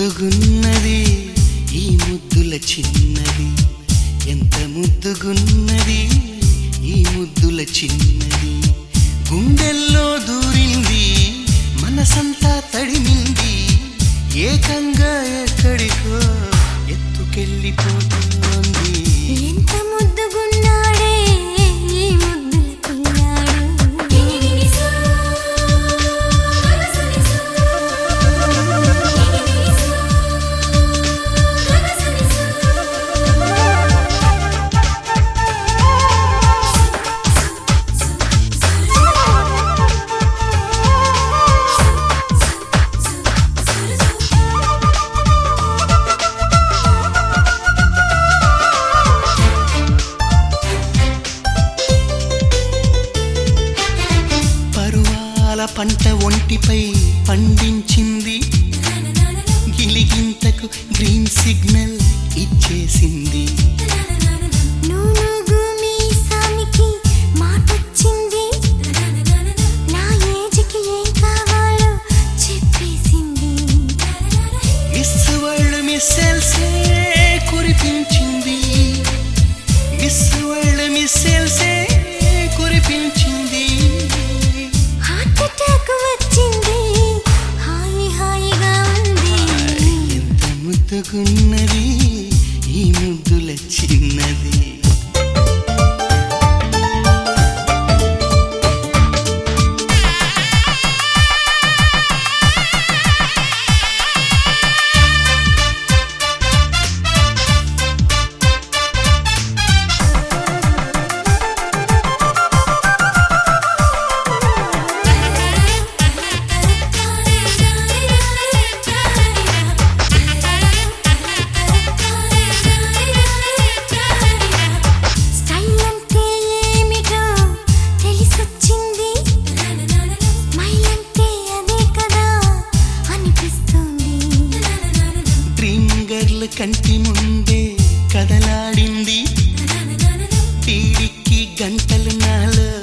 ముద్దుగున్నది ఈ ముద్దుల చిన్నది ఎంత ముద్దుగున్నది ఈ ముద్దుల చిన్నది గుండెల్లో దూరింది మనసంతా తడిమింది ఏకంగా ఎక్కడికో ఎత్తుకెళ్ళిపోతోంది ఎంత ముద్దుగున్నాడే ఈ ముద్దుల పిల్లాడు పరువాల పంట ఒంటిపై పండించింది గిలిగింతకు గ్రీన్ సిగ్నల్ ఇచ్చేసింది నూనూగు మీసానికి మాటొచ్చింది నా ఏజ్కి ఏం కావాలో చెప్పేసింది మిస్ వరల్డ్ మిస్సెల్సే కురిపించింది మిస్ వరల్డ్ మిస్సెల్సే కురిపించింది హార్ట్ అటాక్ వచ్చింది హాయి హాయిగా ఉంది ఎంత ముద్దుగున్నది ఈ ముద్దుల చిన్నది స్టైల్ అంటే ఏమిటో తెలిసొచ్చింది స్మైల్ అంటే అదే కదా అనిపిస్తుంది డ్రీమ్ గర్ల్ కంటి ముందే కదలాడింది తీడికి గంటలు నాలో